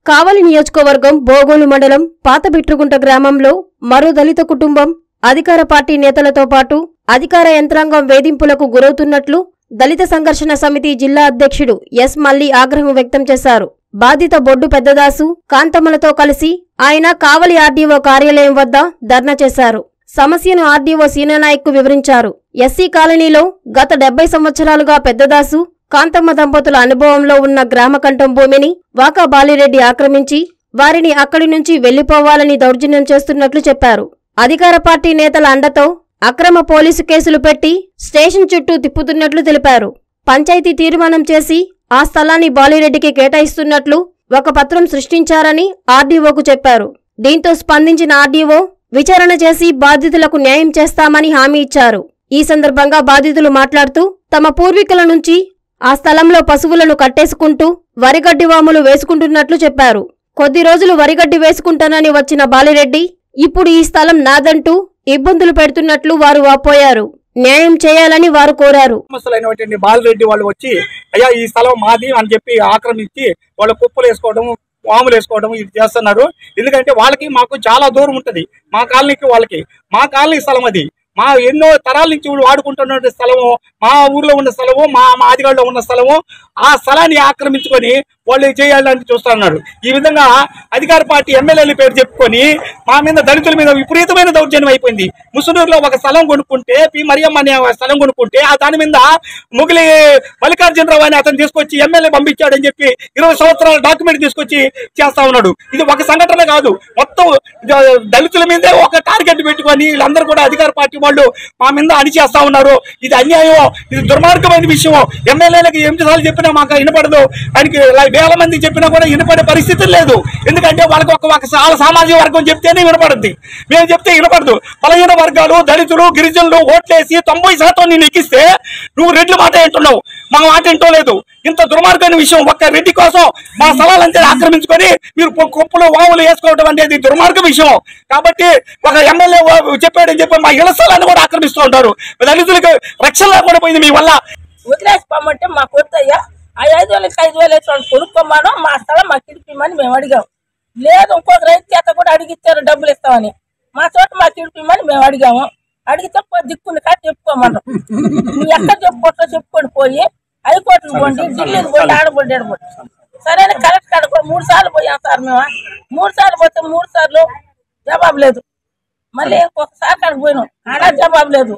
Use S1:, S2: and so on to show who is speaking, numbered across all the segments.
S1: కావలి నియోజకవర్గం బోగోలు మండలం పాత బిట్రుగుంట గ్రామంలో మరో దళిత కుటుంబం అధికార పార్టీ నేతలతో పాటు అధికార యంత్రాంగం వేధింపులకు గురవుతున్నట్లు దళిత సంఘర్షణ సమితి జిల్లా అధ్యక్షుడు ఎస్ మల్లి ఆగ్రహం వ్యక్తం చేశారు బాధిత బొడ్డు పెద్దదాసు కాంతమ్మలతో కలిసి ఆయన కావలి ఆర్డీఓ కార్యాలయం వద్ద ధర్నా చేశారు సమస్యను ఆర్డీఓ సీనానాయక్ వివరించారు ఎస్సీ కాలనీలో గత డెబ్బై సంవత్సరాలుగా పెద్దదాసు కాంతమ్మ దంపతుల అనుభవంలో ఉన్న గ్రామకంఠం భూమిని వాకా బాలిరెడ్డి ఆక్రమించి వారిని అక్కడి నుంచి వెళ్లిపోవాలని దౌర్జన్యం చేస్తున్నట్లు చెప్పారు అధికార పార్టీ నేతల అండతో అక్రమ పోలీసు కేసులు పెట్టి స్టేషన్ చుట్టూ తిప్పుతున్నట్లు తెలిపారు పంచాయతీ తీర్మానం చేసి ఆ స్థలాన్ని బాలిరెడ్డికి కేటాయిస్తున్నట్లు ఒక పత్రం సృష్టించారని ఆర్డీఓకు చెప్పారు దీంతో స్పందించిన ఆర్డీఓ విచారణ చేసి బాధితులకు న్యాయం చేస్తామని హామీ ఇచ్చారు ఈ సందర్భంగా బాధితులు మాట్లాడుతూ తమ పూర్వీకుల నుంచి ఆ స్థలంలో పశువులను కట్టేసుకుంటూ వరిగడ్డి వాములు వేసుకుంటున్నట్లు చెప్పారు కొద్ది రోజులు వరిగడ్డి వేసుకుంటానని వచ్చిన బాలిరెడ్డి ఇప్పుడు ఈ స్థలం నాదంటూ ఇబ్బందులు పెడుతున్నట్లు వారు వాపోయారు న్యాయం చేయాలని వారు కోరారు
S2: గ్రామస్తులైనటువంటి బాలరెడ్డి వాళ్ళు వచ్చి అయ్యా ఈ స్థలం మాది అని చెప్పి ఆక్రమించి వాళ్ళ కుప్పలు వేసుకోవడం వాములు వేసుకోవడం ఇది చేస్తున్నారు ఎందుకంటే వాళ్ళకి మాకు చాలా దూరం ఉంటుంది మా కాలనీకి వాళ్ళకి మా కాలనీ స్థలం అది మా ఎన్నో తరాల నుంచి వీళ్ళు వాడుకుంటున్న స్థలము మా ఊర్లో ఉన్న స్థలము మా మా ఆదిగాడులో ఉన్న స్థలము ఆ స్థలాన్ని ఆక్రమించుకొని వాళ్ళు చేయాలని చూస్తున్నారు ఈ విధంగా అధికార పార్టీ ఎమ్మెల్యేల పేరు చెప్పుకొని మా మీద దళితుల మీద విపరీతమైన దౌర్జన్యం అయిపోయింది ముసునూరులో ఒక స్థలం కొనుక్కుంటే పి మరియమ్మ అనే ఒక స్థలం కొనుక్కుంటే ఆ దాని మీద ముగిలి మల్లికార్జునరావు అని అతను తీసుకొచ్చి ఎమ్మెల్యే పంపించాడని చెప్పి ఇరవై సంవత్సరాల డాక్యుమెంట్ తీసుకొచ్చి చేస్తా ఉన్నాడు ఇది ఒక సంఘటన కాదు మొత్తం ద- దళితుల మీదే ఒక టార్గెట్ పెట్టుకొని వీళ్ళందరూ కూడా అధికార పార్టీ వాళ్ళు మా మీద అణిచేస్తా ఉన్నారు ఇది అన్యాయం ఇది దుర్మార్గమైన విషయం ఎమ్మెల్యేలకు ఎన్నిసార్లు చెప్పినా మాకు వినపడదు ఆయనకి లా- వేల మంది చెప్పినా కూడా వినపడే పరిస్థితి లేదు ఎందుకంటే వాళ్ళకి ఒక ఒక సా- సామాజిక వర్గం చెప్తేనే వినపడుద్ది మేము చెప్తే వినపడదు బలహీన వర్గాలు దళితులు గిరిజనులు ఓట్లేసి తొంభై శాతం నేను ఎక్కిస్తే నువ్వు రెడ్ల మాట ఏంటున్నావు మా మాట ఏంటో లేదు ఇంత దుర్మార్గమైన విషయం ఒక్క రెడ్డి కోసం మా స్థలాలంతా ఆక్రమించుకొని మీరు కు- కుప్పలు వాములు వేసుకోవడం అనేది దుర్మార్గ విషయం కాబట్టి ఒక ఎమ్మెల్యే చెప్పాడని చెప్పి మా ఇళ్ల స్థలాన్ని కూడా ఆక్రమిస్తూ ఉంటారు దళితులకు రక్షణ లేకుండా పోయింది మీ వల్ల
S3: వదిలేసిపోమంటే మాకు వద్దయ్యా ఆ ఐదు వేలకి ఐదు వేలు వేసి వాళ్ళు కొనుక్కోమను మా స్థలం మాకు ఇడిపిమని మేము అడిగాం లేదు ఇంకొక రైతు చేత కూడా అడిగిచ్చారు డబ్బులు ఇస్తామని మా చోట మాకు ఇడిపిమని మేము అడిగాము అడిగితే పో దిక్కుని కాదు చెప్పుకోమన్నాం నువ్వు ఎక్కడ చెప్పుకోవట్లో చెప్పుకొని పోయి హైకోర్టుకు పోండి ఢిల్లీకి పోయి ఆడబడి ఆడబడి సరే అని కలెక్టర్ కాడ కూడా మూడు సార్లు పోయాం సార్ మేము మూడు సార్లు పోతే మూడు సార్లు జవాబు లేదు మళ్ళీ ఇంకొకసారి అక్కడికి పోయినాం ఆడ జవాబు లేదు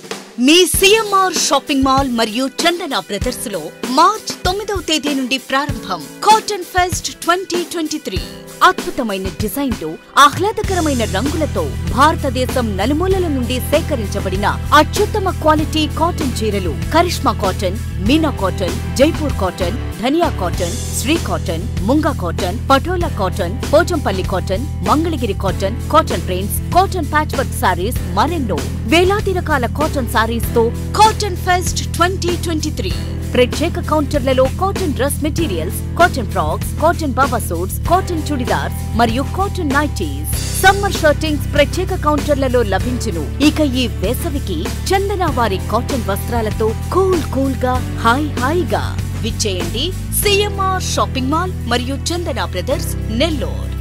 S4: మీ సిఎంఆర్ షాపింగ్ మాల్ మరియు చందన బ్రదర్స్ లో మార్చ్ తొమ్మిదవ తేదీ నుండి ప్రారంభం cotton fest twenty twenty three అద్భుతమైన డిజైన్లు ఆహ్లాదకరమైన రంగులతో భారతదేశం నలుమూలల నుండి సేకరించబడిన అత్యుత్తమ క్వాలిటీ కాటన్ చీరలు Karishma cotton Meena cotton Jaipur cotton Dhaniya cotton Sri cotton Munga cotton Patola cotton Pochampally cotton Mangalagiri cotton cotton prints cotton patch work saris మరెన్నో వేలాది రకాల కాటన్ సారీస్ తో cotton fest twenty twenty three ప్రత్యేక కౌంటర్లలో cotton dress materials cotton frocks cotton baba suits cotton chudidars మరియు cotton nighties summer shirtings ప్రత్యేక కౌంటర్లలో లభించును ఇక ఈ వేసవికి చందన వారి కాటన్ వస్త్రాలతో కూల్ కూల్ గా హాయ్ హాయిగా విచ్చేయండి సిఎంఆర్ షాపింగ్ మాల్ మరియు చందన బ్రదర్స్ నెల్లూరు